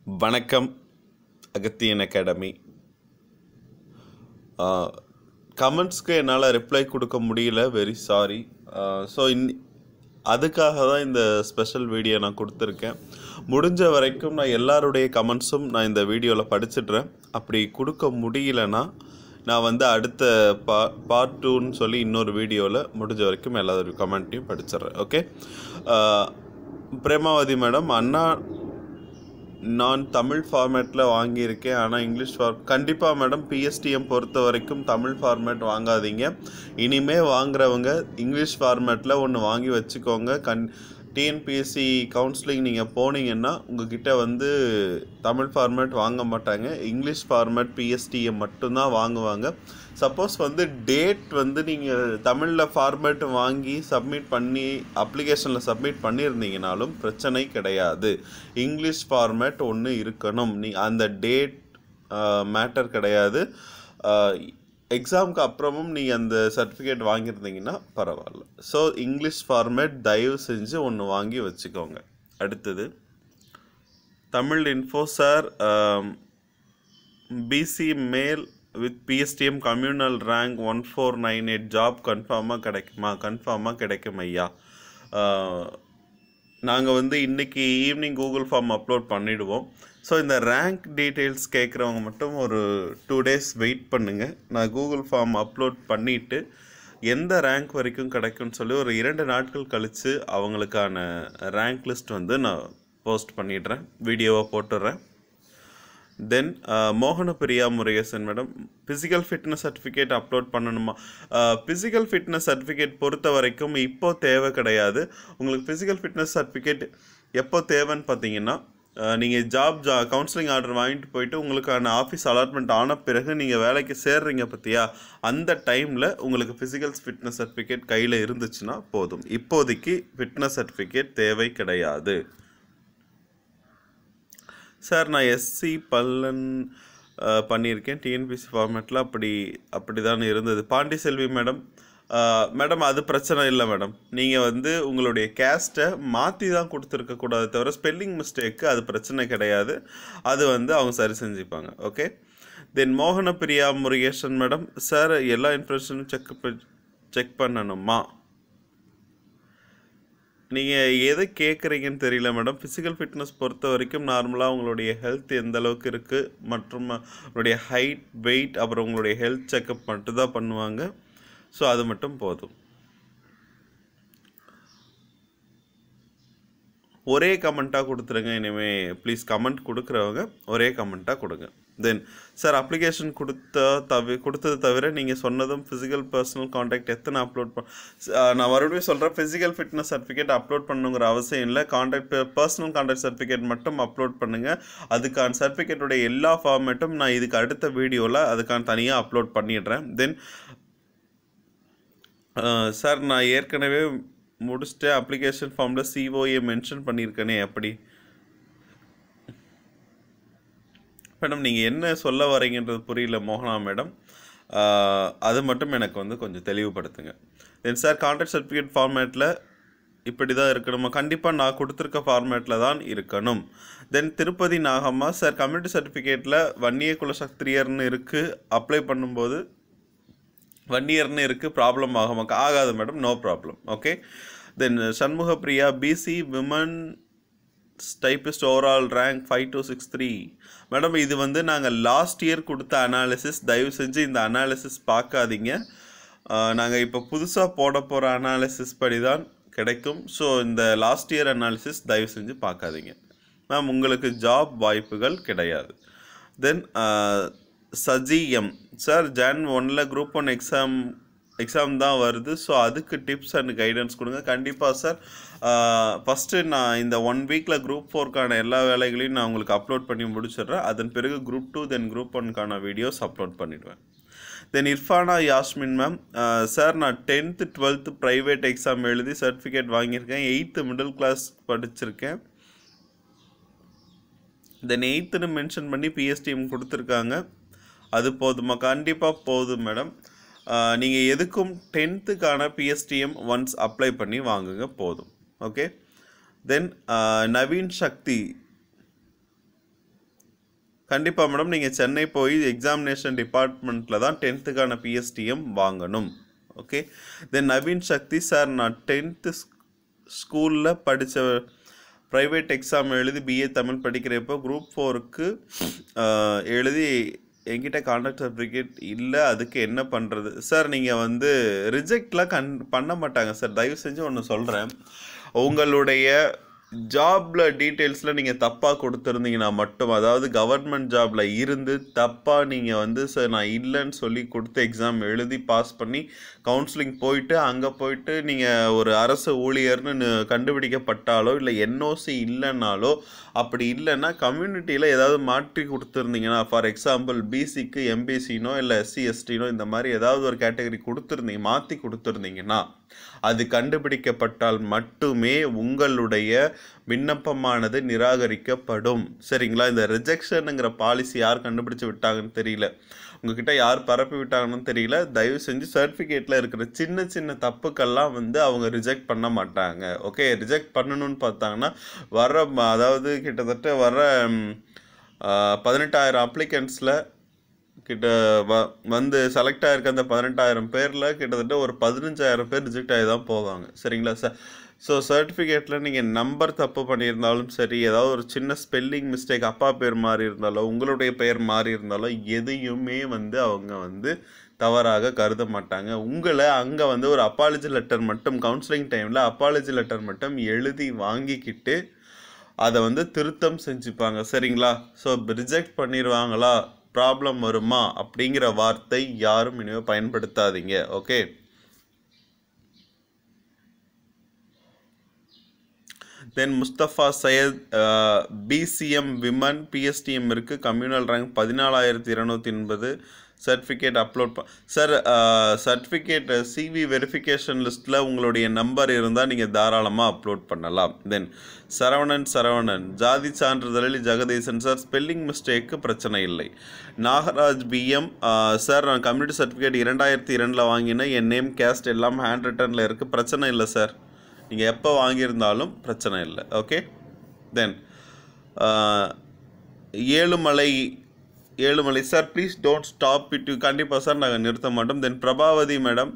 வணக்கம் அகத்தியன் அகாடமி கமெண்ட்ஸ்க்கு என்னால் ரிப்ளை கொடுக்க முடியல வெரி சாரி ஸோ இன் அதுக்காக தான் இந்த ஸ்பெஷல் வீடியோ நான் கொடுத்துருக்கேன் முடிஞ்ச வரைக்கும் நான் எல்லாருடைய கமெண்ட்ஸும் நான் இந்த வீடியோவில் படிச்சிடுறேன் அப்படி கொடுக்க முடியலன்னா நான் வந்து அடுத்த பா பார்ட் டூன்னு சொல்லி இன்னொரு வீடியோவில் முடிஞ்ச வரைக்கும் எல்லாரும் கமெண்ட்டையும் படிச்சிடுறேன் ஓகே பிரேமாவதி மேடம் அண்ணா நான் தமிழ் ஃபார்மேட்டில் வாங்கியிருக்கேன் ஆனால் இங்கிலீஷ் ஃபார் கண்டிப்பாக மேடம் பிஎஸ்டிஎம் பொறுத்த வரைக்கும் தமிழ் ஃபார்மேட் வாங்காதீங்க இனிமே வாங்குறவங்க இங்கிலீஷ் ஃபார்மேட்டில் ஒன்று வாங்கி வச்சுக்கோங்க கண் டிஎன்பிஎஸ்சி கவுன்சிலிங் நீங்கள் போனீங்கன்னா உங்ககிட்ட வந்து தமிழ் ஃபார்மேட் வாங்க மாட்டாங்க இங்கிலீஷ் ஃபார்மேட் பிஎஸ்டிஎம் மட்டும்தான் வாங்குவாங்க சப்போஸ் வந்து டேட் வந்து நீங்கள் தமிழில் ஃபார்மேட் வாங்கி சப்மிட் பண்ணி அப்ளிகேஷனில் சப்மிட் பண்ணியிருந்தீங்கனாலும் பிரச்சனை கிடையாது இங்கிலீஷ் ஃபார்மேட் ஒன்று இருக்கணும் நீ அந்த டேட் மேட்டர் கிடையாது எக்ஸாமுக்கு அப்புறமும் நீங்கள் அந்த சர்டிஃபிகேட் வாங்கியிருந்தீங்கன்னா பரவாயில்ல ஸோ இங்கிலீஷ் ஃபார்மேட் தயவு செஞ்சு ஒன்று வாங்கி வச்சுக்கோங்க அடுத்தது Tamil info sir BC male with PSTM communal rank one four nine eight job கன்ஃபார்மாக கிடைக்குமா கன்ஃபார்மாக கிடைக்கும் ஐயா நாங்கள் வந்து இன்றைக்கி ஈவினிங் கூகுள் ஃபார்ம் அப்லோட் பண்ணிவிடுவோம் ஸோ இந்த ரேங்க் டீட்டெயில்ஸ் கேட்குறவங்க மட்டும் ஒரு டூ டேஸ் வெயிட் பண்ணுங்கள் நான் கூகுள் ஃபார்ம் அப்லோட் பண்ணிவிட்டு எந்த ரேங்க் வரைக்கும் கிடைக்கும்னு சொல்லி ஒரு இரண்டு நாட்கள் கழித்து அவங்களுக்கான ரேங்க் லிஸ்ட் வந்து நான் போஸ்ட் பண்ணிடுறேன் வீடியோவாக போட்டுடுறேன் then Mohanapriya Murugesan madam physical fitness certificate upload பண்ணணுமா ஃபிசிக்கல் ஃபிட்னஸ் சர்டிஃபிகேட் பொறுத்த வரைக்கும் இப்போ தேவை கிடையாது உங்களுக்கு ஃபிசிக்கல் ஃபிட்னஸ் சர்டிஃபிகேட் எப்போ தேவைன்னு பார்த்தீங்கன்னா நீங்கள் ஜாப் ஜா கவுன்சிலிங் ஆர்டர் வாங்கிட்டு போயிட்டு உங்களுக்கான ஆஃபீஸ் அலாட்மெண்ட் ஆன பிறகு நீங்கள் வேலைக்கு சேர்றீங்க பார்த்தியா அந்த டைமில் உங்களுக்கு ஃபிசிக்கல் ஃபிட்னஸ் சர்டிஃபிகேட் கையில் இருந்துச்சுன்னா போதும் இப்போதைக்கு ஃபிட்னஸ் சர்டிஃபிகேட் தேவை கிடையாது சார் நான் எஸ்சி பல்லன் பண்ணியிருக்கேன் டிஎன்பிசி ஃபார்மேட்டில் அப்படி அப்படி தான் இருந்தது பாண்டி செல்வி மேடம் மேடம் அது பிரச்சனை இல்லை மேடம் நீங்கள் வந்து உங்களுடைய கேஸ்ட்டை மாற்றி தான் கொடுத்துருக்கக்கூடாது தவிர ஸ்பெல்லிங் மிஸ்டேக்கு அது பிரச்சனை கிடையாது அது வந்து அவங்க சரி செஞ்சுப்பாங்க okay then Mohanapriya Murugesan madam sir எல்லா இன்ஃபர்மேஷனும் செக் செக் பண்ணணுமா நீங்கள் எதை கேட்குறீங்கன்னு தெரியல மேடம் ஃபிசிக்கல் ஃபிட்னஸ் பொறுத்த வரைக்கும் நார்மலாக உங்களுடைய ஹெல்த் எந்த அளவுக்கு இருக்குது மற்றும் உங்களுடைய ஹைட் வெயிட் அப்புறம் உங்களுடைய ஹெல்த் செக்கப் மட்டும் தான் பண்ணுவாங்க ஸோ அது மட்டும் போதும் ஒரே கமெண்ட்டாக கொடுத்துருங்க இனிமேல் ப்ளீஸ் கமெண்ட் கொடுக்குறவங்க ஒரே கமெண்ட்டாக கொடுங்க தென் சார் அப்ளிகேஷன் கொடுத்த தவி கொடுத்தது தவிர நீங்கள் சொன்னதும் ஃபிசிக்கல் பர்சனல் காண்டாக்ட் எத்தனை அப்லோட் பண்ண நான் மறுபடியும் சொல்கிறேன் ஃபிசிக்கல் ஃபிட்னஸ் சர்டிஃபிகேட் அப்லோட் பண்ணுங்கிற அவசியம் இல்லை காண்டாக்ட் பர்சனல் காண்டாக்ட் சர்டிஃபிகேட் மட்டும் அப்லோட் பண்ணுங்கள் அதுக்கான சர்டிஃபிகேட்டோடைய எல்லா ஃபார்மேட்டும் நான் இதுக்கு அடுத்த வீடியோவில் அதுக்கான தனியாக அப்லோட் பண்ணிடுறேன் தென் சார் நான் ஏற்கனவே முடிச்சுட்டு அப்ளிகேஷன் ஃபார்மில் சிஓஏ மென்ஷன் பண்ணியிருக்கேனே எப்படி மேடம் நீங்கள் என்ன சொல்ல வரீங்கன்றது புரியல மோகனா மேடம் அது மட்டும் எனக்கு வந்து கொஞ்சம் தெளிவுபடுத்துங்க தென் சார் கான்ட்ராக்ட் சர்டிஃபிகேட் ஃபார்மேட்டில் இப்படி தான் இருக்கணுமா கண்டிப்பாக நான் கொடுத்துருக்க ஃபார்மேட்டில் தான் இருக்கணும் then Tirupati Nagamma sir community சர்டிஃபிகேட்டில் வன்னிய குலசக்திரியர்னு இருக்குது அப்ளை பண்ணும்போது ஒன் இயர்னு இருக்குது ப்ராப்ளம் ஆகாம ஆகாது madam no problem okay then Shanmuga Priya BC women typist overall rank five two six three madam இது வந்து நாங்கள் லாஸ்ட் இயர் கொடுத்த அனாலிசிஸ் தயவு செஞ்சு இந்த அனாலிசிஸ் பார்க்காதீங்க நாங்கள் இப்போ புதுசாக போட போகிற அனாலிசிஸ் படி தான் கிடைக்கும் ஸோ இந்த லாஸ்ட் இயர் அனாலிசிஸ் தயவு செஞ்சு பார்க்காதீங்க மேம் உங்களுக்கு ஜாப் வாய்ப்புகள் கிடையாது தென் சஜிஎம் சார் ஜான் ஒனில் குரூப் ஒன் எக்ஸாம் எக்ஸாம் தான் வருது ஸோ அதுக்கு டிப்ஸ் அண்ட் கைடன்ஸ் கொடுங்க கண்டிப்பாக சார் ஃபஸ்ட்டு நான் இந்த ஒன் வீக்கில் குரூப் ஃபோர்க்கான எல்லா வேலைகளையும் நான் உங்களுக்கு அப்லோட் பண்ணி முடிச்சிடுறேன் அதன் பிறகு குரூப் டூ தென் குரூப் ஒன்க்கான வீடியோஸ் அப்லோட் பண்ணிடுவேன் then Irfana Yasmin ma'am sir நான் டென்த்து டுவெல்த்து ப்ரைவேட் எக்ஸாம் எழுதி சர்டிஃபிகேட் வாங்கியிருக்கேன் எயித்து மிடில் கிளாஸ் படிச்சிருக்கேன் தென் எயித்துன்னு மென்ஷன் பண்ணி பிஎஸ்டிஎம் கொடுத்துருக்காங்க அது போதுமா கண்டிப்பாக போதும் மேடம் நீங்கள் எதுக்கும் டென்த்துக்கான பிஎஸ்டிஎம் ஒன்ஸ் அப்ளை பண்ணி வாங்குங்க போதும் ஓகே தென் நவீன் சக்தி கண்டிப்பாக மேடம் நீங்கள் சென்னை போய் எக்ஸாமினேஷன் டிபார்ட்மெண்ட்டில் தான் டென்த்துக்கான பிஎஸ்டிஎம் வாங்கணும் okay then Naveen Sakthi sir நான் டென்த்து ஸ்கூலில் படித்த ப்ரைவேட் எக்ஸாம் எழுதி பிஏ தமிழ் படிக்கிறப்போ குரூப் ஃபோருக்கு எழுதி என்கிட்ட கான்டாக்ட் சர்டிஃபிகேட் இல்லை அதுக்கு என்ன பண்ணுறது சார் நீங்கள் வந்து ரிஜெக்ட்லாம் கண் பண்ண மாட்டாங்க சார் தயவு செஞ்சு ஒன்று சொல்கிறேன் உங்களுடைய ஜாப்ல டீட்டெயில்ஸில் நீங்கள் தப்பாக கொடுத்துருந்தீங்கன்னா மட்டும் அதாவது கவர்மெண்ட் ஜாப்ல இருந்து தப்பாக நீங்கள் வந்து சார் நான் இல்லைன்னு சொல்லி கொடுத்து எக்ஸாம் எழுதி பாஸ் பண்ணி கவுன்சிலிங் போயிட்டு அங்கே போயிட்டு நீங்கள் ஒரு அரசு ஊழியர்னு நு- கண்டுபிடிக்கப்பட்டாலோ இல்லை என்ஓசி இல்லைன்னாலோ அப்படி இல்லைன்னா கம்யூனிட்டியில் ஏதாவது மாற்றி கொடுத்துருந்தீங்கன்னா ஃபார் எக்ஸாம்பிள் பிசிக்கு எம்பிசினோ இல்லை எஸ்சி எஸ்டினோ இந்த மாதிரி ஏதாவது ஒரு கேட்டகரி கொடுத்துருந்தீங்க மாற்றி கொடுத்துருந்தீங்கன்னா அது கண்டுபிடிக்கப்பட்டால் மட்டுமே உங்களுடைய விண்ணப்பமானது நிராகரிக்கப்படும் சரிங்களா இந்த ரிஜெக்ஷனுங்கிற பாலிசி யார் கண்டுபிடிச்சு விட்டாங்கன்னு தெரியல உங்ககிட்ட யார் பரப்பி விட்டாங்கன்னு தெரியல தயவு செஞ்சு சர்டிஃபிகேட்டில் இருக்கிற சின்ன சின்ன தப்புக்கெல்லாம் வந்து அவங்க ரிஜெக்ட் பண்ண மாட்டாங்க ஓகே ரிஜெக்ட் பண்ணணும்னு பார்த்தாங்கன்னா வர ம- அதாவது கிட்டத்தட்ட வர ம், ஆ, பதினெட்டாயிரம் அப்ளிகன்ஸில் கிட்ட வ வந்து செலக்ட் ஆயிருக்க அந்த பதினெட்டாயிரம் பேரில் கிட்டத்தட்ட ஒரு பதினஞ்சாயிரம் பேர் ரிஜெக்ட் ஆகி தான் போவாங்க சரிங்களா சார் ஸோ சர்டிஃபிகேட்டில் நீங்கள் நம்பர் தப்பு பண்ணியிருந்தாலும் சரி ஏதாவது ஒரு சின்ன ஸ்பெல்லிங் மிஸ்டேக் அப்பா பேர் மாறி இருந்தாலோ உங்களுடைய பெயர் மாறி இருந்தாலோ எதையுமே வந்து அவங்க வந்து தவறாக கருத மாட்டாங்க உங்களை அங்கே வந்து ஒரு அப்பாலஜி லெட்டர் மட்டும் கவுன்சிலிங் டைமில் அப்பாலஜி லெட்டர் மட்டும் எழுதி வாங்கிக்கிட்டு அதை வந்து திருத்தம் செஞ்சுப்பாங்க சரிங்களா ஸோ ரிஜெக்ட் பண்ணிடுவாங்களா ப்ராப்ளம் வருமா அப்படிங்கிற வார்த்தை யாரும் இனிமேல் பயன்படுத்தாதீங்க okay then Mustafa Syed BCM women PSTM இருக்குது கம்யூனல் ரேங்க் பதினாலாயிரத்தி இருநூத்தி எண்பது சர்டிஃபிகேட் அப்லோட் ப சார் சர்டிஃபிகேட் சிவி வெரிஃபிகேஷன் லிஸ்ட்டில் உங்களுடைய நம்பர் இருந்தால் நீங்கள் தாராளமாக அப்லோட் பண்ணலாம் தென் சரவணன் சரவணன் ஜாதி சான்றிதழில் ஜெகதீசன் சார் ஸ்பெல்லிங் மிஸ்டேக்கு பிரச்சனை இல்லை நாகராஜ் பிஎம் சார் நான் கம்யூனிட்டி சர்டிஃபிகேட் இரண்டாயிரத்தி இரண்டில் வாங்கினேன் என் நேம் கேஸ்ட் எல்லாம் ஹேண்ட் ரிட்டனில் இருக்குது பிரச்சனை இல்லை சார் நீங்கள் எப்போ வாங்கியிருந்தாலும் பிரச்சனை இல்லை okay then Ezhumalai Ezhumalai sir please don't stop it கண்டிப்பாக சார் நாங்கள் நிறுத்த மாட்டோம் then Prabhavathi madam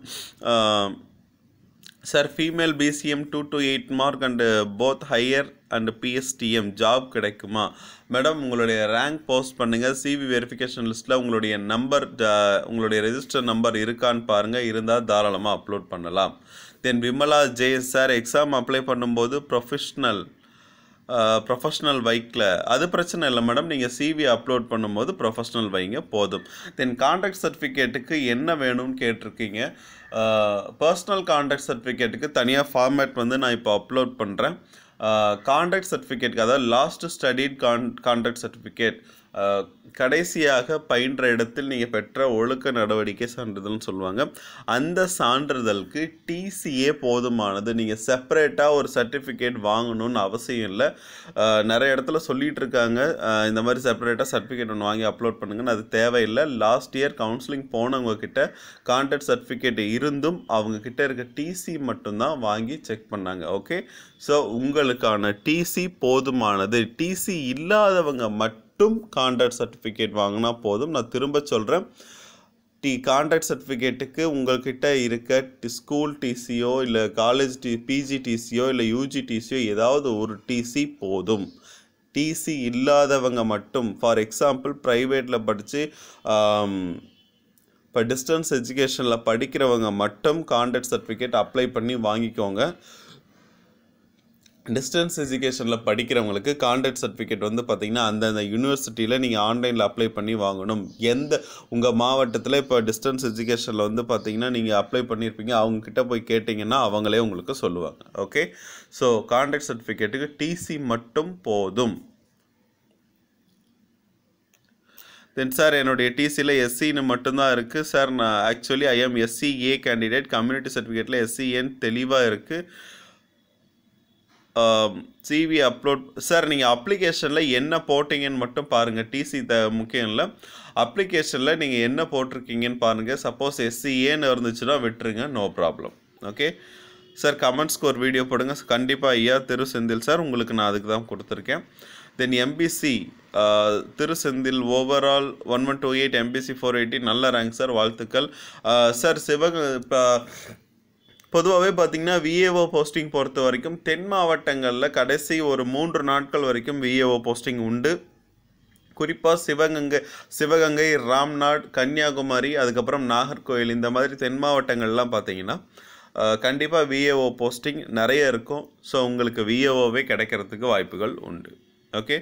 sir female BCM two two eight mark and both higher and PSTM job கிடைக்குமா மேடம் உங்களுடைய ரேங்க் போஸ்ட் பண்ணுங்கள் சிவி வெரிஃபிகேஷன் லிஸ்ட்டில் உங்களுடைய நம்பர் உங்களுடைய ரெஜிஸ்டர் நம்பர் இருக்கான்னு பாருங்கள் இருந்தால் தாராளமாக அப்லோட் பண்ணலாம் then Vimala J sir exam apply பண்ணும்போது ப்ரொஃபஷ்னல் ப்ரொஃபஷ்னல் வைக்கில் அது பிரச்சனை இல்லை மேடம் நீங்கள் சிவி அப்லோட் பண்ணும்போது ப்ரொஃபஷ்னல் வைங்க போதும் தென் கான்டாக்ட் சர்டிஃபிகேட்டுக்கு என்ன வேணும்னு கேட்டிருக்கீங்க பர்சனல் கான்டாக்ட் சர்டிஃபிகேட்டுக்கு தனியாக ஃபார்மேட் வந்து நான் இப்போ அப்லோட் பண்ணுறேன் கான்டாக்ட் சர்டிஃபிகேட்டுக்கு அதாவது லாஸ்ட் ஸ்டடிட் கான் கான்டாக்ட் சர்டிஃபிகேட் கடைசியாக பயின்ற இடத்தில் நீங்கள் பெற்ற ஒழுக்க நடவடிக்கை சான்றிதழ்னு சொல்லுவாங்க அந்த சான்றிதழுக்கு டிசியே போதுமானது நீங்கள் செப்பரேட்டாக ஒரு சர்டிஃபிகேட் வாங்கணும்னு அவசியம் இல்லை அஹ், நிறைய இடத்துல சொல்லிட்டு இருக்காங்க அஹ், இந்த மாதிரி செப்பரேட்டாக சர்டிஃபிகேட் ஒன்று வாங்கி அப்லோட் பண்ணுங்கன்னு அது தேவையில்லை லாஸ்ட் இயர் கவுன்சிலிங் போனவங்க கிட்ட கான்டாக்ட் சர்டிஃபிகேட் இருந்தும் அவங்க கிட்ட இருக்க டிசி மட்டும்தான் வாங்கி செக் பண்ணாங்க ஓகே ஸோ உங்களுக்கான டிசி போதுமானது டிசி இல்லாதவங்க மட்டும் கான்டாக்ட் சர்டிஃபிகேட் வாங்கினா போதும் நான் திரும்ப சொல்கிறேன் டி கான்டாக்ட் சர்டிஃபிகேட்டுக்கு உங்கள்கிட்ட இருக்க டி ஸ்கூல் டிசியோ இல்லை காலேஜ் டி பிஜி டிசியோ இல்லை யூஜி டிசியோ ஏதாவது ஒரு டிசி போதும் டிசி இல்லாதவங்க மட்டும் ஃபார் எக்ஸாம்பிள் ப்ரைவேட்டில் படித்து இப்போ டிஸ்டன்ஸ் எஜுகேஷனில் படிக்கிறவங்க மட்டும் கான்டாக்ட் சர்டிஃபிகேட் அப்ளை பண்ணி வாங்கிக்கோங்க டிஸ்டன்ஸ் எஜுகேஷனில் படிக்கிறவங்களுக்கு கான்டாக்ட் சர்டிஃபிகேட் வந்து பார்த்திங்கன்னா அந்தந்த யூனிவர்சிட்டியில் நீங்கள் ஆன்லைனில் அப்ளை பண்ணி வாங்கணும் எந்த உங்கள் மாவட்டத்தில் இப்போ டிஸ்டன்ஸ் எஜுகேஷனில் வந்து பார்த்தீங்கன்னா நீங்கள் அப்ளை பண்ணியிருப்பீங்க அவங்கக்கிட்ட போய் கேட்டிங்கன்னா அவங்களே உங்களுக்கு சொல்லுவாங்க ஓகே ஸோ கான்டாக்ட் சர்டிஃபிகேட்டுக்கு டிசி மட்டும் போதும் தென் சார் என்னுடைய டிசியில் எஸ்சின்னு மட்டும்தான் இருக்குது சார் நான் actually I am SC A candidate community சர்டிஃபிகேட்டில் எஸ்சிஏன்னு தெளிவாக இருக்குது சிவி அப்லோட் சார் நீங்கள் அப்ளிகேஷனில் என்ன போட்டிங்கன்னு மட்டும் பாருங்கள் டிசி த முக்கியம் இல்லை அப்ளிகேஷனில் நீங்கள் என்ன போட்டிருக்கீங்கன்னு பாருங்கள் சப்போஸ் எஸ்சிஏன்னு இருந்துச்சுன்னா விட்டுருங்க நோ ப்ராப்ளம் ஓகே சார் கமெண்ட்ஸ்க்கு ஒரு வீடியோ போடுங்க கண்டிப்பாக ஐயா திரு செந்தில் சார் உங்களுக்கு நான் அதுக்கு தான் கொடுத்துருக்கேன் then MBC Thirusenthil overall one one two eight MBC four eighty நல்ல ரேங்க் சார் வாழ்த்துக்கள் சார் சிவக இப்போ பொதுவாகவே பார்த்தீங்கன்னா விஏஓ போஸ்டிங் பொறுத்த வரைக்கும் தென் மாவட்டங்களில் கடைசி ஒரு மூன்று நாட்கள் வரைக்கும் விஏஓ போஸ்டிங் உண்டு குறிப்பாக சிவகங்கை சிவகங்கை ராம்நாட் கன்னியாகுமரி அதுக்கப்புறம் நாகர்கோயில் இந்த மாதிரி தென் மாவட்டங்கள்லாம் பார்த்தீங்கன்னா கண்டிப்பாக விஏஓ போஸ்டிங் நிறைய இருக்கும் ஸோ உங்களுக்கு விஏஓவே கிடைக்கிறதுக்கு வாய்ப்புகள் உண்டு okay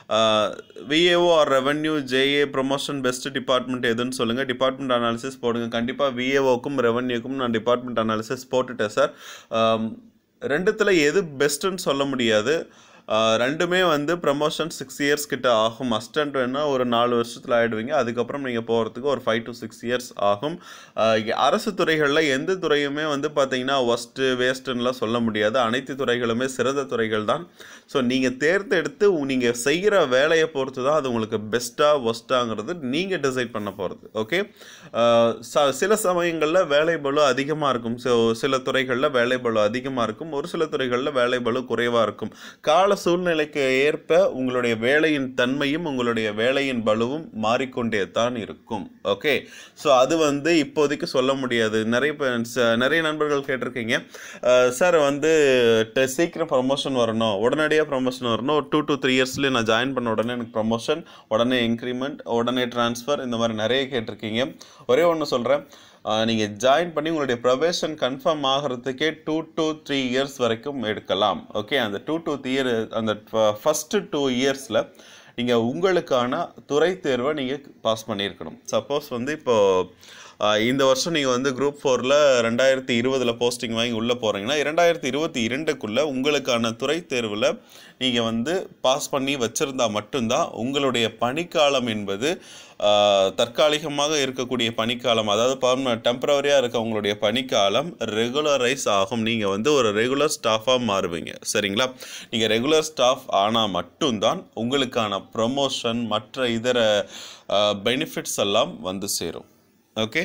VAO or revenue JA promotion best department எதுன்னு சொல்லுங்கள் டிபார்ட்மெண்ட் அனாலிசிஸ் போடுங்க கண்டிப்பாக விஏஓக்கும் ரெவென்யூக்கும் நான் டிபார்ட்மெண்ட் அனாலிசிஸ் போட்டுட்டேன் சார் ரெண்டுத்தில் எது பெஸ்ட்டுன்னு சொல்ல முடியாது ஆஹ் ரெண்டுமே வந்து ப்ரமோஷன் சிக்ஸ் இயர்ஸ் கிட்ட ஆகும் அஸ்டன்ட் வேணால் ஒரு நாலு வருஷத்தில் ஆகிடுவீங்க அதுக்கப்புறம் நீங்கள் போகிறதுக்கு ஒரு ஃபைவ் டு சிக்ஸ் இயர்ஸ் ஆகும் ஆஹ் இங்க அரசு துறைகளில் எந்த துறையுமே வந்து பார்த்தீங்கன்னா ஒஸ்ட்டு வேஸ்ட்டுன்னெலாம் சொல்ல முடியாது அனைத்து துறைகளுமே சிறந்த துறைகள் தான் ஸோ நீங்கள் தேர்ந்தெடுத்து நீங்கள் செய்கிற வேலையை பொறுத்து தான் அது உங்களுக்கு பெஸ்ட்டாக ஒஸ்ட்டாங்கிறது நீங்கள் டிசைட் பண்ண போகிறது ஓகே சில சமயங்களில் வேலை பளு அதிகமாக இருக்கும் ஸோ சில துறைகளில் வேலை பளு அதிகமாக இருக்கும் ஒரு சில துறைகளில் வேலை பளு குறைவாக இருக்கும் கால சூழ்நிலைக்கு ஏற்ப உங்களுடைய வேலையின் தன்மையும் உங்களுடைய வேலையின் பளுவும் மாறிக்கொண்டே தான் இருக்கும் ஓகே ஸோ அது வந்து இப்போதைக்கு சொல்ல முடியாது நிறைய பேர் ச- நிறைய நண்பர்கள் கேட்டிருக்கீங்க சார் வந்து ட- சீக்கிரம் ப்ரமோஷன் வரணும் உடனடியாக ப்ரமோஷன் வரணும் ஒரு டூ டு த்ரீ இயர்ஸ்லேயே நான் ஜாயின் பண்ண உடனே எனக்கு ப்ரமோஷன் உடனே இன்க்ரிமெண்ட் உடனே ட்ரான்ஸ்ஃபர் இந்த மாதிரி நிறைய கேட்டிருக்கீங்க ஒரே ஒன்று சொல்கிறேன் நீங்கள் ஜாயின் பண்ணி உங்களுடைய ப்ரொவேஷன் கன்ஃபார்ம் ஆகிறதுக்கே டூ to த்ரீ இயர்ஸ் வரைக்கும் எடுக்கலாம் ஓகே அந்த டூ to த்ரீ இயர் அந்த ஃபஸ்ட்டு டூ இயர்ஸில் நீங்கள் உங்களுக்கான துறை தேர்வை நீங்கள் பாஸ் பண்ணியிருக்கணும் சப்போஸ் வந்து இப்போது ஆஹ் இந்த வருஷம் நீங்கள் வந்து குரூப் ஃபோரில் ரெண்டாயிரத்தி இருபதில் போஸ்டிங் வாங்கி உள்ளே போகிறீங்கன்னா இரண்டாயிரத்தி இருபத்தி இரண்டுக்குள்ளே உங்களுக்கான துறை தேர்வில் நீங்கள் வந்து பாஸ் பண்ணி வச்சுருந்தா மட்டும்தான் உங்களுடைய பணிக்காலம் என்பது ஆஹ் தற்காலிகமாக இருக்கக்கூடிய பணிக்காலம் அதாவது பர்ம டெம்பரவரியாக இருக்க உங்களுடைய பணிக்காலம் ரெகுலரைஸ் ஆகும் நீங்கள் வந்து ஒரு ரெகுலர் ஸ்டாஃபாக மாறுவீங்க சரிங்களா நீங்கள் ரெகுலர் ஸ்டாஃப் ஆனால் மட்டும்தான் உங்களுக்கான ப்ரமோஷன் மற்ற இதர பெனிஃபிட்ஸ் எல்லாம் வந்து சேரும் okay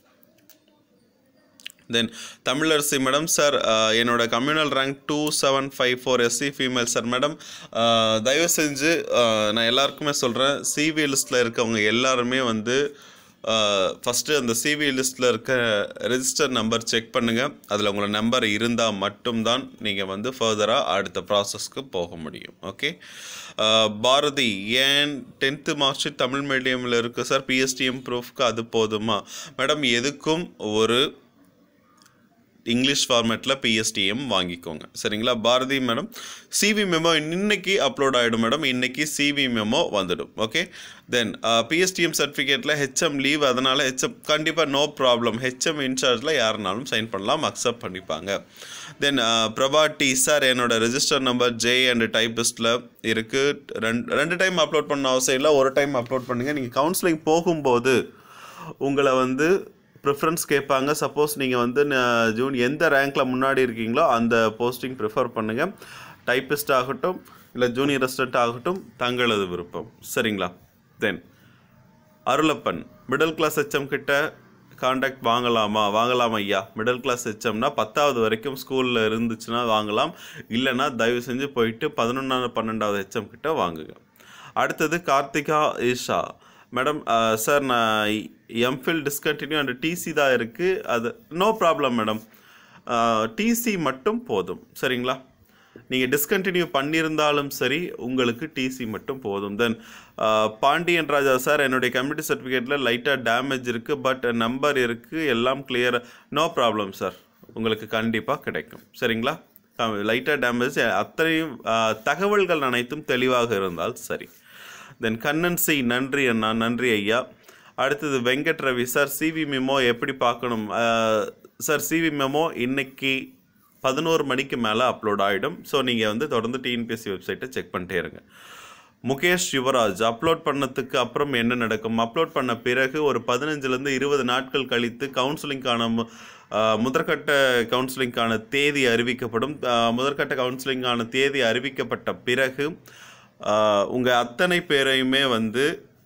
then Tamilarasi madam sir என்னோட communal rank two seven five four SC female sir madam தயவு செஞ்சு அஹ், நான் எல்லாருக்குமே சொல்கிறேன் சிவி லிஸ்ட்டில் இருக்கவங்க எல்லாருமே வந்து ஃபஸ்ட்டு அந்த சிவி லிஸ்ட்டில் இருக்க ரெஜிஸ்டர் நம்பர் செக் பண்ணுங்கள் அதில் உங்களோட நம்பர் இருந்தால் மட்டும்தான் நீங்கள் வந்து ஃபர்தராக அடுத்த ப்ராசஸ்க்கு போக முடியும் ஓகே பாரதி ஏன் டென்த்து மார்க் ஷீட் தமிழ் மீடியமில் இருக்குது சார் பிஎஸ்டிஎம் ப்ரூஃப்க்கு அது போதுமா மேடம் எதுக்கும் ஒரு இங்கிலீஷ் ஃபார்மேட்டில் பிஎஸ்டிஎம் வாங்கிக்கோங்க சரிங்களா பாரதி மேடம் சிவி மெமோ இன்னைக்கு அப்லோட் ஆகிடும் மேடம் இன்னைக்கு சிவி மெமோ வந்துடும் ஓகே தென் பிஎஸ்டிஎம் சர்டிஃபிகேட்டில் ஹெச்எம் லீவ் அதனால் ஹெச்எம் கண்டிப்பாக நோ ப்ராப்ளம் ஹெச்எம் இன்சார்ஜில் யாருனாலும் சைன் பண்ணலாம் அக்செப்ட் பண்ணிப்பாங்க தென் பிரபா டி சார் என்னோட ரெஜிஸ்டர் நம்பர் ஜே அண்ட் டைப்பிஸ்ட்டில் இருக்குது ரெண்டு ரெண்டு டைம் அப்லோட் பண்ண அவசியம் இல்லை ஒரு டைம் அப்லோட் பண்ணுங்கள் நீங்கள் கவுன்சிலிங் போகும்போது உங்களை வந்து ப்ரிஃபரன்ஸ் கேட்பாங்க சப்போஸ் நீங்கள் வந்து ந- ஜூன் எந்த ரேங்க்கில் முன்னாடி இருக்கீங்களோ அந்த போஸ்டிங் ப்ரிஃபர் பண்ணுங்கள் டைப்பிஸ்ட் ஆகட்டும் இல்லை ஜூனியர் அசிஸ்டன்ட் ஆகட்டும் தங்களது விருப்பம் சரிங்களா then Arulappan middle class HM கிட்ட காண்டாக்ட் வாங்கலாமா வாங்கலாம் ஐயா மிடில் கிளாஸ் ஹெச்எம்னா பத்தாவது வரைக்கும் ஸ்கூலில் இருந்துச்சுன்னா வாங்கலாம் இல்லைன்னா தயவு செஞ்சு போயிட்டு பதினொன்றாவது பன்னெண்டாவது ஹெச்எம் கிட்ட வாங்குங்க அடுத்தது கார்த்திகா ஈஷா மேடம் சார் நான் எம்ஃபில் டிஸ்கண்டினியூ அண்ட் டிசி தான் இருக்குது அது நோ ப்ராப்ளம் மேடம் டிசி மட்டும் போதும் சரிங்களா நீங்கள் டிஸ்கண்டினியூ பண்ணியிருந்தாலும் சரி உங்களுக்கு டிசி மட்டும் போதும் தென் பாண்டியன் ராஜா சார் என்னுடைய கம்யூனிட்டி சர்டிஃபிகேட்டில் லைட்டாக டேமேஜ் இருக்குது பட் நம்பர் இருக்குது எல்லாம் கிளியர் நோ ப்ராப்ளம் சார் உங்களுக்கு கண்டிப்பாக கிடைக்கும் சரிங்களா லைட்டாக டேமேஜ் அத்தனையும் ஆஹ், தகவல்கள் அனைத்தும் தெளிவாக இருந்தால் சரி தென் கண்ணன் சி நன்றி அண்ணா நன்றி ஐயா அடுத்தது Venkat Ravi sir CV memo எப்படி பார்க்கணும் சார் சிவி மெமோ இன்னைக்கு பதினோரு மணிக்கு மேலே அப்லோட் ஆகிடும் ஸோ நீங்கள் வந்து தொடர்ந்து டிஎன்பிஎஸ்சி வெப்சைட்டை செக் பண்ணிட்டே இருங்க முகேஷ் யுவராஜ் அப்லோட் பண்ணதுக்கு அப்புறம் என்ன நடக்கும் அப்லோட் பண்ண பிறகு ஒரு பதினஞ்சுலேருந்து இருபது நாட்கள் கழித்து கவுன்சிலிங்கான மு- ஆஹ் முதற்கட்ட கவுன்சிலிங்கான தேதி அறிவிக்கப்படும் ஆஹ் முதற்கட்ட கவுன்சிலிங்கான தேதி அறிவிக்கப்பட்ட பிறகு உங்கள் அத்தனை பேரையுமே வந்து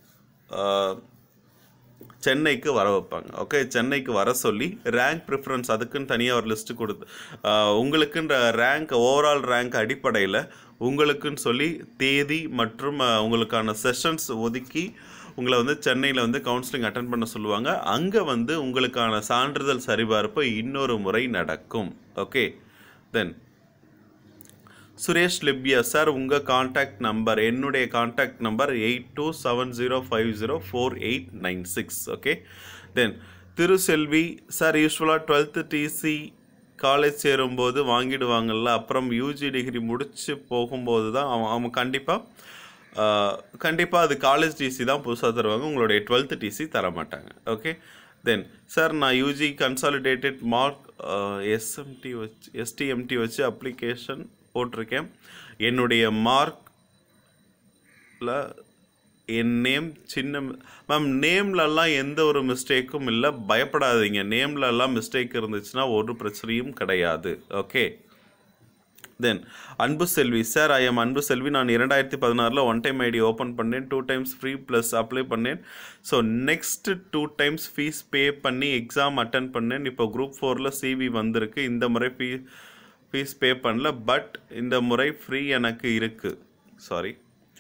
ஆஹ் சென்னைக்கு வர வைப்பாங்க ஓகே சென்னைக்கு வர சொல்லி ரேங்க் ப்ரிஃபரன்ஸ் அதுக்குன்னு தனியாக ஒரு லிஸ்ட்டு கொடுத்து ஆஹ் உங்களுக்குன்ற ரேங்க் ஓவரால் ரேங்க் அடிப்படையில் உங்களுக்குன்னு சொல்லி தேதி மற்றும் அஹ், உங்களுக்கான செஷன்ஸ் ஒதுக்கி உங்களை வந்து சென்னையில் வந்து கவுன்சிலிங் அட்டன் பண்ண சொல்லுவாங்க அங்கே வந்து உங்களுக்கான சான்றிதழ் சரிபார்ப்பு இன்னொரு முறை நடக்கும் ஓகே தென் சுரேஷ் லிப்யா சார் உங்கள் காண்டாக்ட் நம்பர் என்னுடைய contact number eight two seven zero five zero four eight nine six okay then Thiruselvi sir யூஸ்வலாக டுவெல்த்து டிசி காலேஜ் சேரும்போது வாங்கிடுவாங்கல்ல அப்புறம் யூஜி டிகிரி முடிச்சு போகும்போது தான் அவன் அவன் கண்டிப்பாக கண்டிப்பாக அது காலேஜ் டிசி தான் புதுசாக தருவாங்க உங்களுடைய டுவெல்த்து டிசி தர மாட்டாங்க ஓகே தென் சார் நான் யூஜி கன்சாலிடேட்டட் மார்க் எஸ்எம்டி வச்சு எஸ்டிஎம்டி வச்சு அப்ளிகேஷன் போட்டிருக்கேன் என்னுடைய மார்க்கில் என் நேம் சின்ன மேம் நேம்லலாம் எந்த ஒரு மிஸ்டேக்கும் இல்லை பயப்படாதீங்க நேம்லலாம் மிஸ்டேக் இருந்துச்சுன்னா ஒரு பிரச்சனையும் கிடையாது ஓகே தென் அன்பு செல்வி சார் ஐ எம் அன்பு செல்வி நான் இரண்டாயிரத்தி பதினாறில் ஒன் டைம் ஐடி ஓப்பன் பண்ணேன் two times free plus apply பண்ணேன் so next two times fees pay பண்ணி எக்ஸாம் அட்டன் பண்ணேன் இப்போ குரூப் ஃபோரில் சிவி வந்திருக்கு இந்த முறை ஃபீ ஃபீஸ் பே பண்ணல பட் இந்த முறை ஃப்ரீ எனக்கு இருக்குது சாரி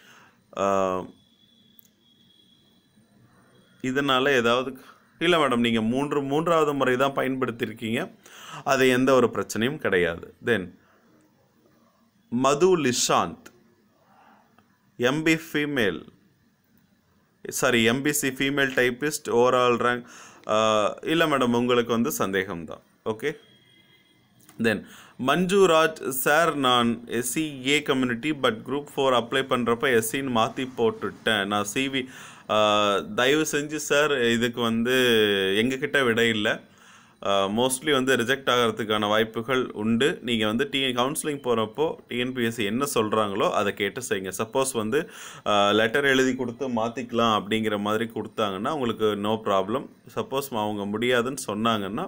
இதனால் ஏதாவது இல்லை மேடம் நீங்கள் மூன்று மூன்றாவது முறை தான் பயன்படுத்தியிருக்கீங்க அது எந்த ஒரு பிரச்சனையும் கிடையாது then Madhu Lishanth MB female sorry MBC female typist overall rank இல்லை மேடம் உங்களுக்கு வந்து சந்தேகம்தான் ஓகே தென் மஞ்சுராஜ் சார் நான் SC A community but group four apply பண்ணுறப்ப எஸ்சின்னு மாற்றி போட்டுட்டேன் நான் சிவி தயவு செஞ்சு சார் இதுக்கு வந்து எங்ககிட்ட விட இல்லை மோஸ்ட்லி வந்து ரிஜெக்ட் ஆகிறதுக்கான வாய்ப்புகள் உண்டு நீங்கள் வந்து டி கவுன்சிலிங் போகிறப்போ டிஎன்பிஎஸ்சி என்ன சொல்கிறாங்களோ அதை கேட்டு செய்யுங்க சப்போஸ் வந்து லெட்டர் எழுதி கொடுத்து மாற்றிக்கலாம் அப்படிங்கிற மாதிரி கொடுத்தாங்கன்னா உங்களுக்கு நோ ப்ராப்ளம் சப்போஸ் அவங்க முடியாதுன்னு சொன்னாங்கன்னா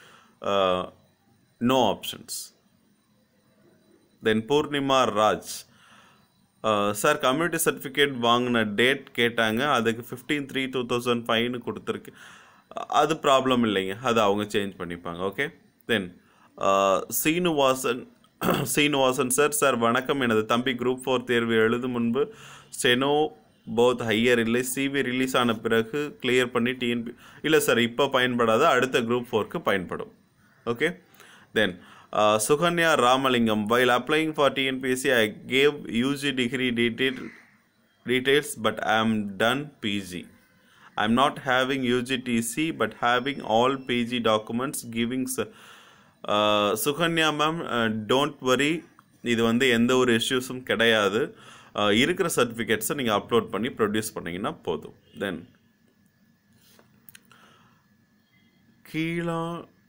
no options then Poornima Raj sir community certificate வாங்கின டேட் கேட்டாங்க அதுக்கு ஃபிஃப்டீன் த்ரீ டூ தௌசண்ட் ஃபைவ்னு கொடுத்துருக்கு அது ப்ராப்ளம் இல்லைங்க அது அவங்க சேஞ்ச் பண்ணிப்பாங்க okay then Srinivasan Srinivasan sir sir வணக்கம் எனது தம்பி குரூப் ஃபோர் தேர்வு எழுதும் முன்பு ஸ்டெனோ போத் ஹையர் இல்லை சிவி ரிலீஸ் ஆன பிறகு கிளியர் பண்ணி டிஎன்பி இல்லை சார் இப்போ பயன்படாத அடுத்த குரூப் ஃபோருக்கு பயன்படும் okay then Sukanya Ramalingam while applying for TNPSC I gave UG degree detail details but i am done pg i'm not having ugtc but having all pg documents giving su- uh, Sukanya ma'am don't worry இது வந்து எந்த ஒரு இஷ்யூஸும் கிடையாது Uh, இருக்கிற சர்டிஃபிகேட்ஸை நீங்கள் upload பண்ணி produce பண்ணிங்கன்னா போதும் தென் கீழா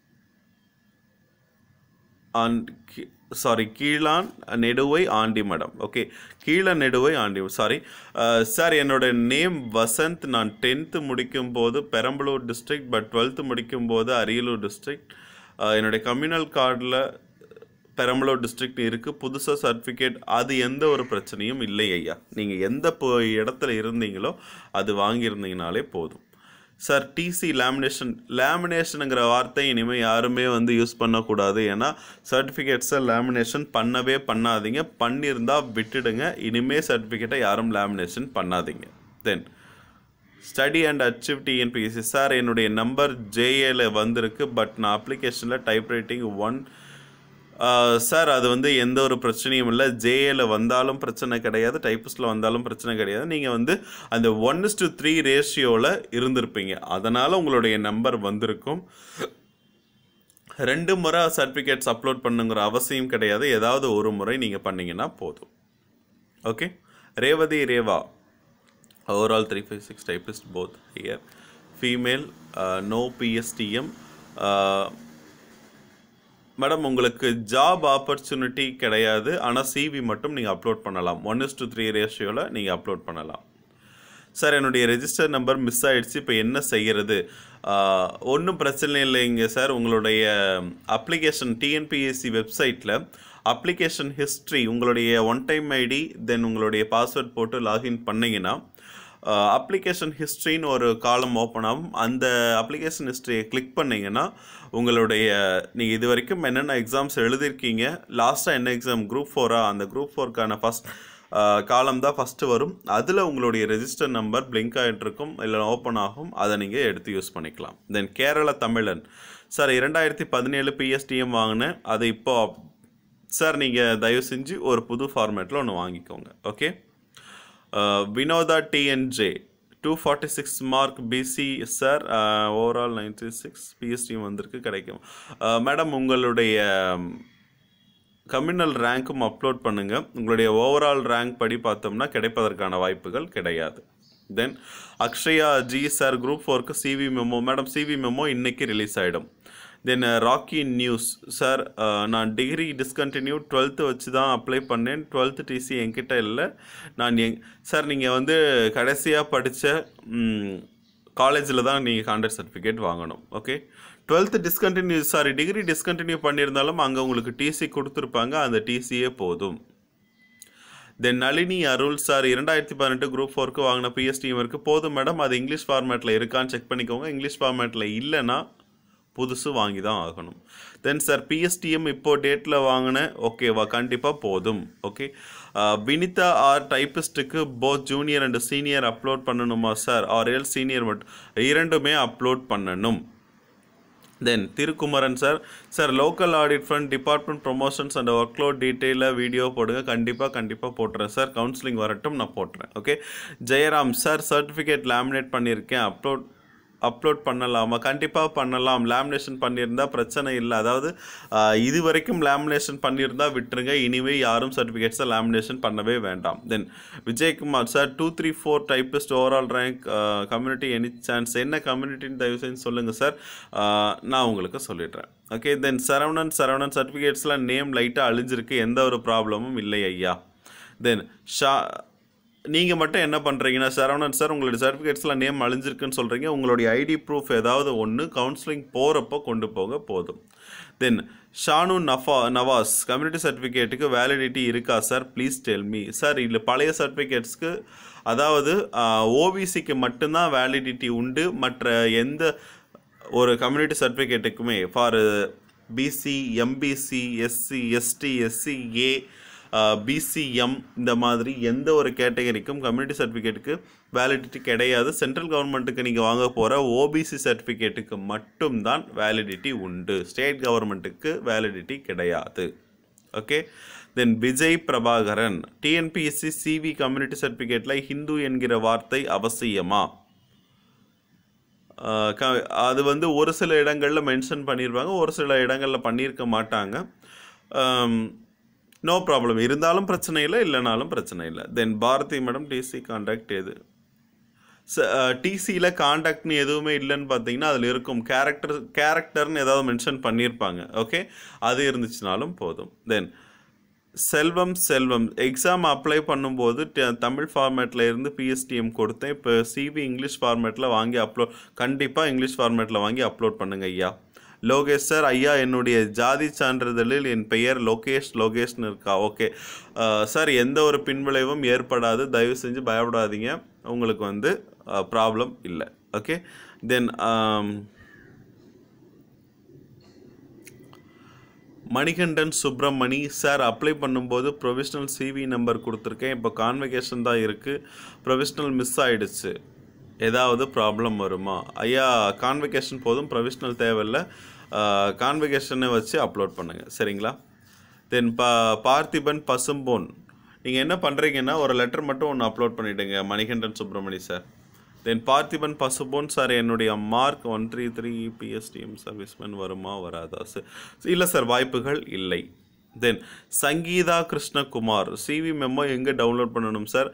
ஆண்ட் சாரி கீழான் நெடுவை ஆண்டி மேடம் ஓகே கீழ நெடுவை ஆண்டி சாரி சார் என்னோட நேம் வசந்த் நான் டென்த்து முடிக்கும் போது பெரம்பலூர் டிஸ்ட்ரிக்ட் பட் டுவெல்த்து முடிக்கும் போது அரியலூர் டிஸ்ட்ரிக்ட் என்னுடைய கம்யூனல் கார்டில் பெரம்பலூர் டிஸ்ட்ரிக்ட் இருக்குது புதுசாக சர்டிஃபிகேட் அது எந்த ஒரு பிரச்சனையும் இல்லை ஐயா நீங்கள் எந்த இப்போ இடத்துல இருந்தீங்களோ அது வாங்கியிருந்தீங்கனாலே போதும் சார் டிசி லேமினேஷன் லேமினேஷனுங்கிற வார்த்தை இனிமேல் யாருமே வந்து யூஸ் பண்ணக்கூடாது ஏன்னா சர்டிஃபிகேட்ஸை லேமினேஷன் பண்ணவே பண்ணாதீங்க பண்ணியிருந்தால் விட்டுடுங்க இனிமேல் சர்டிஃபிகேட்டை யாரும் லேமினேஷன் பண்ணாதீங்க then study and achieve TNPSC sir என்னுடைய நம்பர் ஜேஏல வந்திருக்கு பட் நான் அப்ளிகேஷனில் டைப் ரைட்டிங் ஒன் சார் அது வந்து எந்த ஒரு பிரச்சனையும் இல்லை ஜேஏல வந்தாலும் பிரச்சனை கிடையாது டைப்பிஸ்டில் வந்தாலும் பிரச்சனை கிடையாது நீங்கள் வந்து அந்த ஒன் டு த்ரீ ரேஷியோவில் இருந்திருப்பீங்க அதனால் உங்களுடைய நம்பர் வந்திருக்கும் ரெண்டு முறை சர்டிஃபிகேட்ஸ் அப்லோட் பண்ணுங்கிற அவசியம் கிடையாது ஏதாவது ஒரு முறை நீங்கள் பண்ணீங்கன்னா போதும் ஓகே ரேவதி ரேவா overall three five six typist both here female no PSTM madam உங்களுக்கு ஜாப் ஆப்பர்ச்சுனிட்டி கிடையாது ஆனால் சிவி மட்டும் நீங்கள் அப்லோட் பண்ணலாம் ஒன் இஸ் டு த்ரீ ரேஷியோவில் நீங்கள் அப்லோட் பண்ணலாம் சார் என்னுடைய ரெஜிஸ்டர் நம்பர் மிஸ் ஆயிடுச்சு இப்போ என்ன செய்கிறது ஒன்றும் பிரச்சனை இல்லைங்க சார் உங்களுடைய அப்ளிகேஷன் டிஎன்பிஎஸ்சி வெப்சைட்டில் அப்ளிகேஷன் ஹிஸ்ட்ரி உங்களுடைய ஒன் டைம் ஐடி தென் உங்களுடைய பாஸ்வேர்ட் போட்டு லாகின் பண்ணிங்கன்னா அப்ளிகேஷன் ஹிஸ்ட்ரின்னு ஒரு காலம் ஓப்பன் ஆகும் அந்த அப்ளிகேஷன் ஹிஸ்ட்ரியை கிளிக் பண்ணிங்கன்னா உங்களுடைய நீங்கள் இது வரைக்கும் என்னென்ன எக்ஸாம்ஸ் எழுதியிருக்கீங்க லாஸ்ட்டாக என்ன எக்ஸாம் குரூப் ஃபோரா அந்த குரூப் ஃபோருக்கான ஃபஸ்ட் காலம் தான் ஃபஸ்ட்டு வரும் அதில் உங்களுடைய ரெஜிஸ்டர் நம்பர் பிளிங்க் ஆகிட்டு இருக்கும் இல்லை ஓப்பன் ஆகும் அதை நீங்கள் எடுத்து யூஸ் பண்ணிக்கலாம் தென் கேரள தமிழன் சார் இரண்டாயிரத்தி பதினேழு பிஎஸ்டிஎம் வாங்கினேன் அது இப்போ சார் நீங்கள் தயவு செஞ்சு ஒரு புது ஃபார்மேட்டில் ஒன்று வாங்கிக்கோங்க okay Vinodha TNJ two forty six mark BC sir overall ninety six PSTM வந்திருக்கு கிடைக்கும் மேடம் உங்களுடைய கம்யூனல் ரேங்க்கும் அப்லோட் பண்ணுங்கள் உங்களுடைய ஓவரால் ரேங்க் படி பார்த்தோம்னா கிடைப்பதற்கான வாய்ப்புகள் கிடையாது then Akshaya ji sir group ஃபோருக்கு CV memo madam CV memo இன்னைக்கு ரிலீஸ் ஆகிடும் தென் ராக்கி நியூஸ் சார் நான் டிகிரி டிஸ்கண்டினியூ டுவெல்த்து வச்சு தான் அப்ளை பண்ணேன் டுவெல்த்து டிசி என்கிட்ட இல்லை நான் எங் சார் நீங்கள் வந்து கடைசியாக படித்த காலேஜில் தான் நீங்கள் கான்ட்ராக்ட் சர்டிஃபிகேட் வாங்கணும் okay twelfth discontinue sorry degree discontinue பண்ணியிருந்தாலும் அங்கே உங்களுக்கு டிசி கொடுத்துருப்பாங்க அந்த டிசியே போதும் தென் நளினி அருள் சார் இரண்டாயிரத்தி பதினெட்டு குரூப் ஃபோருக்கு வாங்கின பிஎஸ்டிஎம் இருக்குது போதும் மேடம் அது இங்கிலீஷ் ஃபார்மேட்டில் இருக்கான்னு செக் பண்ணிக்கோங்க இங்கிலீஷ் ஃபார்மேட்டில் இல்லைன்னா புதுசு வாங்கி தான் ஆகணும் தென் சார் பிஎஸ்டிஎம் இப்போ டேட்டில் வாங்கினேன் ஓகேவா கண்டிப்பாக போதும் ஓகே வினிதா ஆர் டைப்பிஸ்ட்டுக்கு both junior and senior upload பண்ணணுமா சார் ஆர் எல் சீனியர் மட்டும் இரண்டுமே அப்லோட் பண்ணணும் then Thirukumaran sir sir local audit fund department promotions and workload டீட்டெயிலாக வீடியோ போடுங்க கண்டிப்பாக கண்டிப்பாக போட்டுறேன் சார் கவுன்சிலிங் வரட்டும் நான் போட்டுறேன் okay Jayaram sir certificate laminate பண்ணியிருக்கேன் அப்லோட் அப்லோட் பண்ணலாமா கண்டிப்பாக பண்ணலாம் லேமினேஷன் பண்ணியிருந்தா பிரச்சனை இல்லை அதாவது இது வரைக்கும் லேமினேஷன் பண்ணியிருந்தா விட்டுருங்க இனிமே யாரும் சர்டிஃபிகேட்ஸை லேமினேஷன் பண்ணவே வேண்டாம் then Vijayakumar sir two three four typist overall rank community any chance என்ன கம்யூனிட்டின்னு தயவு செஞ்சு சொல்லுங்கள் சார் நான் உங்களுக்கு சொல்லிடுறேன் ஓகே தென் சரவணன் சரவணன் சர்டிஃபிகேட்ஸ்லாம் நேம் லைட்டாக அழிஞ்சிருக்கு எந்த ஒரு ப்ராப்ளமும் இல்லை ஐயா தென் ஷா நீங்கள் மட்டும் என்ன பண்ணுறீங்கன்னா சரவணன் சார் உங்களுடைய சர்டிஃபிகேட்ஸ்லாம் நேம் அழிஞ்சிருக்குன்னு சொல்கிறீங்க உங்களுடைய ஐடி ப்ரூஃப் ஏதாவது ஒன்று கவுன்சிலிங் போகிறப்போ கொண்டு போக போதும் தென் ஷானு நஃபா நவாஸ் கம்யூனிட்டி சர்டிஃபிகேட்டுக்கு வேலிடிட்டி இருக்கா sir please tell me sir இல்லை பழைய சர்டிஃபிகேட்ஸ்க்கு அதாவது ஓபிசிக்கு மட்டும்தான் வேலிடிட்டி உண்டு மற்ற எந்த ஒரு கம்யூனிட்டி சர்டிஃபிகேட்டுக்குமே for BC MBC SC ST SC A BCM இந்த மாதிரி எந்த ஒரு கேட்டகரிக்கும் கம்யூனிட்டி சர்டிஃபிகேட்டுக்கு வேலிடிட்டி கிடையாது சென்ட்ரல் கவர்மெண்ட்டுக்கு நீங்கள் வாங்க போகிற ஓபிசி சர்டிஃபிகேட்டுக்கு மட்டும்தான் வேலிடிட்டி உண்டு ஸ்டேட் கவர்மெண்ட்டுக்கு வேலிடிட்டி கிடையாது okay then Vijay Prabhakaran TNPSC CV community சர்டிஃபிகேட்டில் ஹிந்து என்கிற வார்த்தை அவசியமா அது வந்து ஒரு சில இடங்களில் மென்ஷன் பண்ணியிருப்பாங்க ஒரு சில இடங்களில் பண்ணியிருக்க மாட்டாங்க நோ ப்ராப்ளம் இருந்தாலும் பிரச்சனை இல்லை இல்லைனாலும் பிரச்சனை இல்லை then Bharathi madam TC contact எது டிசியில் காண்டாக்ட்னு எதுவுமே இல்லைன்னு பார்த்தீங்கன்னா அதில் இருக்கும் கேரக்டர் கேரக்டர்னு ஏதாவது மென்ஷன் பண்ணியிருப்பாங்க ஓகே அது இருந்துச்சுனாலும் போதும் தென் செல்வம் செல்வம் எக்ஸாம் அப்ளை பண்ணும்போது தமிழ் ஃபார்மேட்டில் இருந்து பிஎஸ்டிஎம் கொடுத்தேன் இப்போ சிவி இங்கிலீஷ் ஃபார்மேட்டில் வாங்கி அப்லோட் கண்டிப்பாக இங்கிலீஷ் ஃபார்மேட்டில் வாங்கி அப்லோட் பண்ணுங்க ஐயா லோகேஷ் சார் ஐயா என்னுடைய ஜாதி சான்றிதழில் என் பெயர் லோகேஷ் லோகேஷ்னு இருக்கா ஓகே சார் எந்த ஒரு பின்விளைவும் ஏற்படாது தயவு செஞ்சு பயப்படாதீங்க உங்களுக்கு வந்து ப்ராப்ளம் இல்லை okay then Manikandan Subramani sir apply பண்ணும்போது ப்ரொவிஷ்னல் சிவி நம்பர் கொடுத்துருக்கேன் இப்போ கான்வெகேஷன் தான் இருக்குது ப்ரொவிஷ்னல் மிஸ் ஆகிடுச்சு ஏதாவது ப்ராப்ளம் வருமா ஐயா கான்வெகேஷன் போதும் ப்ரொவிஷ்னல் தேவையில்லை கான்வெகேஷனை வச்சு அப்லோட் பண்ணுங்கள் சரிங்களா தென் பா பார்த்திபன் பசும்போன் நீங்கள் என்ன பண்ணுறீங்கன்னா ஒரு லெட்டர் மட்டும் ஒன்று அப்லோட் பண்ணிவிடுங்க Manikandan Subramani sir then Parthiban Pasupon sir என்னுடைய mark one three three PSTM serviceman வருமா வராதா சார் இல்லை சார் வாய்ப்புகள் இல்லை then Sangeetha Krishnakumar CV memo எங்கே டவுன்லோட் பண்ணணும் சார்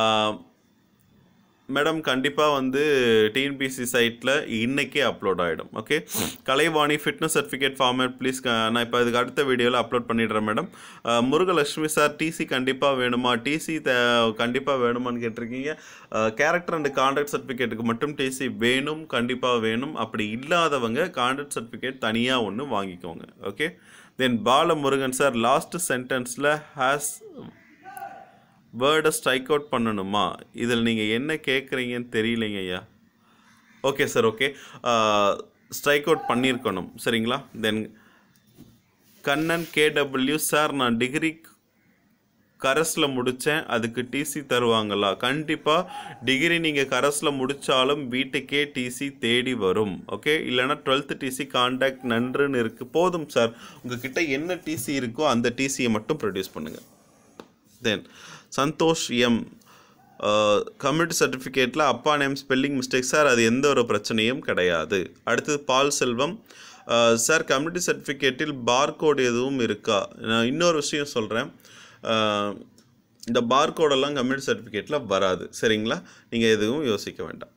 மேடம் கண்டிப்பாக வந்து டிஎன்பிசி சைட்டில் இன்றைக்கே அப்லோட் ஆகிடும் okay Kalaivani fitness certificate format please நான் இப்போ அதுக்கு அடுத்த வீடியோவில் அப்லோட் பண்ணிடுறேன் மேடம் முருகலட்சுமி சார் டிசி கண்டிப்பாக வேணுமா டிசி கண்டிப்பாக வேணுமான்னு கேட்டிருக்கீங்க கேரக்டர் அண்ட் கான்ட்ராக்ட் சர்டிஃபிகேட்டுக்கு மட்டும் டிசி வேணும் கண்டிப்பாக வேணும் அப்படி இல்லாதவங்க கான்ட்ராக்ட் சர்டிஃபிகேட் தனியாக ஒன்று வாங்கிக்கோங்க okay then Balamurugan sir last சென்டென்ஸில் ஹேஸ் வேர்டை ஸ்ட்ரைக் அவுட் பண்ணணுமா இதில் நீங்கள் என்ன கேட்குறீங்கன்னு தெரியலைங்க ஐயா okay sir okay strike out பண்ணியிருக்கணும் சரிங்களா தென் கண்ணன் கேடபிள்யூ சார் நான் டிகிரி கரஸில் முடித்தேன் அதுக்கு டிசி தருவாங்களா கண்டிப்பாக டிகிரி நீங்கள் கரஸில் முடித்தாலும் வீட்டுக்கே டிசி தேடி வரும் ஓகே இல்லைனா டுவெல்த்து டிசி காண்டாக்ட் நன்றுன்னு இருக்குது போதும் சார் உங்ககிட்ட என்ன டிசி இருக்கோ அந்த டிசியை மட்டும் ப்ரொடியூஸ் பண்ணுங்கள் தென் சந்தோஷ் எம் கம்யூனிட்டி சர்டிஃபிகேட்டில் அப்பா நேம் ஸ்பெல்லிங் மிஸ்டேக் சார் அது எந்த ஒரு பிரச்சனையும் கிடையாது அடுத்தது பால் செல்வம் சார் கம்யூனிட்டி சர்டிஃபிகேட்டில் பார்கோடு எதுவும் இருக்கா நான் இன்னொரு விஷயம் சொல்கிறேன் இந்த பார்கோடெல்லாம் கம்யூனிட்டி சர்டிஃபிகேட்டில் வராது சரிங்களா நீங்கள் எதுவும் யோசிக்க வேண்டாம்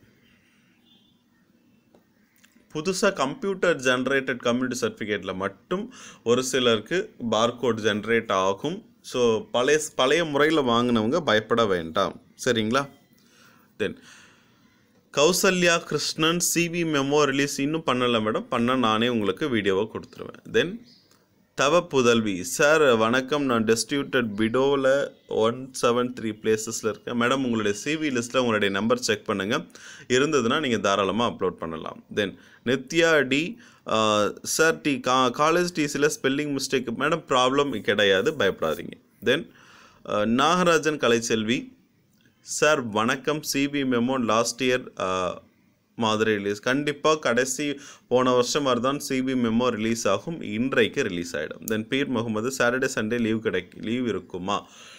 புதுசாக கம்ப்யூட்டர் ஜென்ரேட்டட் கம்யூனிட்டி சர்டிஃபிகேட்டில் மட்டும் ஒரு சிலருக்கு பார்கோட் ஜென்ரேட் ஆகும் ஸோ பழைய பழைய முறையில் வாங்கினவங்க பயப்பட வேண்டாம் சரிங்களா then Kausalya Krishnan CV memo release இன்னும் பண்ணலை மேடம் பண்ண நானே உங்களுக்கு வீடியோவை கொடுத்துருவேன் தென் தவ புதல்வி சார் வணக்கம் நான் டிஸ்ட்ரிபியூட்டட் பிடோவில் ஒன் செவன் த்ரீ பிளேசஸில் இருக்கேன் மேடம் உங்களுடைய சிவி லிஸ்ட்டில் உங்களுடைய நம்பர் செக் பண்ணுங்கள் இருந்ததுன்னா நீங்கள் தாராளமாக அப்லோட் பண்ணலாம் then Nithya D sir D கா காலேஜ் டிசியில் ஸ்பெல்லிங் மிஸ்டேக் மேடம் ப்ராப்ளம் கிடையாது பயப்படாதீங்க தென் நாகராஜன் கலைச்செல்வி சார் வணக்கம் சிபி மெமோ லாஸ்ட் இயர் மாதிரி ரிலீஸ் கண்டிப்பாக கடைசி போன வருஷம் மாதிரி தான் சிபி மெமோ ரிலீஸ் ஆகும் இன்றைக்கு ரிலீஸ் ஆகிடும் then Peer Mohammed Saturday Sunday leave கிடைக் லீவ் இருக்குமா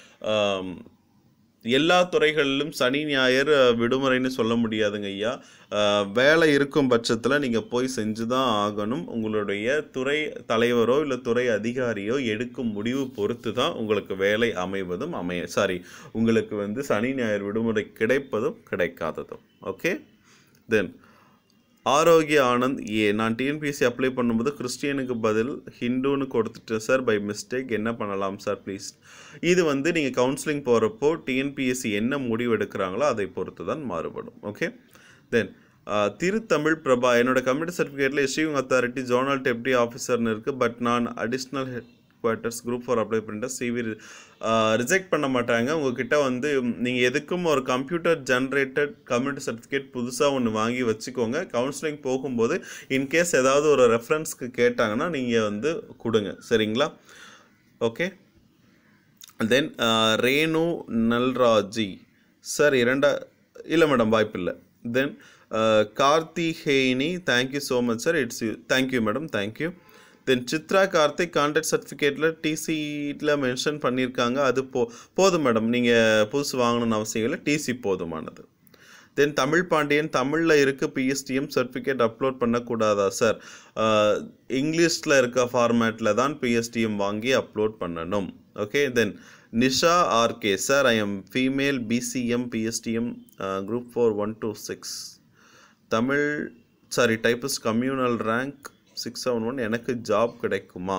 எல்லா துறைகளிலும் சனி ஞாயிறு விடுமுறைன்னு சொல்ல முடியாதுங்க ஐயா வேலை இருக்கும் பட்சத்தில் நீங்கள் போய் செஞ்சு தான் ஆகணும் உங்களுடைய துறை தலைவரோ இல்லை துறை அதிகாரியோ எடுக்கும் முடிவு பொறுத்து தான் உங்களுக்கு வேலை அமைவதும் அமைய சாரி உங்களுக்கு வந்து சனி ஞாயிறு விடுமுறை கிடைப்பதும் கிடைக்காததும் ஓகே தென் ஆரோக்கிய ஆனந்த் ஏ நான் டிஎன்பிஎஸ்சி அப்ளை பண்ணும்போது கிறிஸ்டியனுக்கு பதில் ஹிந்துன்னு கொடுத்துட்டேன் சார் பை மிஸ்டேக் என்ன பண்ணலாம் சார் ப்ளீஸ் இது வந்து நீங்கள் கவுன்சிலிங் போகிறப்போ டிஎன்பிஎஸ்சி என்ன முடிவு எடுக்கிறாங்களோ அதை பொறுத்து தான் மாறுபடும் ஓகே தென் திருத்தமிழ் பிரபா என்னோட கம்யூனிட்டி சர்டிஃபிகேட்டில் இஷ்யூங் அத்தாரிட்டி ஜோனல் டெப்டி ஆஃபீஸர்னு இருக்குது பட் நான் additional head quarters group four apply பண்ணிட்டேன் சிவி ரிஜெக்ட் பண்ண மாட்டாங்க உங்ககிட்ட வந்து நீங்கள் எதுக்கும் ஒரு கம்ப்யூட்டர் ஜென்ரேட்டட் கம்யூனிட்டி சர்டிஃபிகேட் புதுசாக ஒன்று வாங்கி வச்சுக்கோங்க கவுன்சிலிங் போகும்போது இன்கேஸ் ஏதாவது ஒரு ரெஃபரன்ஸ்க்கு கேட்டாங்கன்னா நீங்கள் வந்து கொடுங்க சரிங்களா okay then Renu Nalraji sir இரண்டா இல்லை மேடம் வாய்ப்பில்லை then Karthikeyani thank you so much sir it's you thank you madam thank you then Chithra Karthik contact சர்டிஃபிகேட்டில் டிசியில் மென்ஷன் பண்ணியிருக்காங்க அது போ போதும் மேடம் நீங்கள் புதுசு வாங்கணும்னு அவசியம் இல்லை டிசி போதுமானது தென் தமிழ் பாண்டியன் தமிழில் இருக்க பிஎஸ்டிஎம் சர்டிஃபிகேட் அப்லோட் பண்ணக்கூடாதா சார் இங்கிலீஷில் இருக்க ஃபார்மேட்டில் தான் பிஎஸ்டிஎம் வாங்கி அப்லோட் பண்ணணும் okay then Nisha RK sir I'm female BCM PSTM group four one two six Tamil sorry typist communal rank six seven one எனக்கு ஜாப் கிடைக்குமா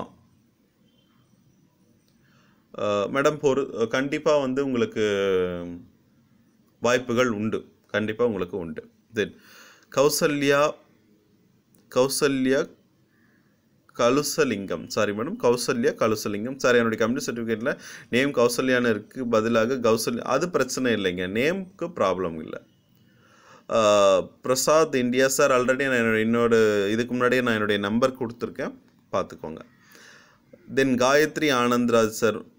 மேடம் பொறு கண்டிப்பாக வந்து உங்களுக்கு வாய்ப்புகள் உண்டு கண்டிப்பாக உங்களுக்கு உண்டு தென் Kausalya Kausalya Kalusalingam sorry madam Kausalya Kalusalingam sorry என்னுடைய கம்யூனிட்டி சர்டிஃபிகேட்டில் நேம் கௌசல்யான்னு இருக்குது பதிலாக கௌசல்யா அது பிரச்சனை இல்லைங்க நேம்க்கு ப்ராப்ளம் இல்லை பிரசாத் இந்தியா சார் ஆல்ரெடி நான் என்னோட இன்னொரு இதுக்கு முன்னாடியே நான் என்னுடைய நம்பர் கொடுத்துருக்கேன் பார்த்துக்கோங்க தென் காயத்ரி ஆனந்த்ராஜ் சார்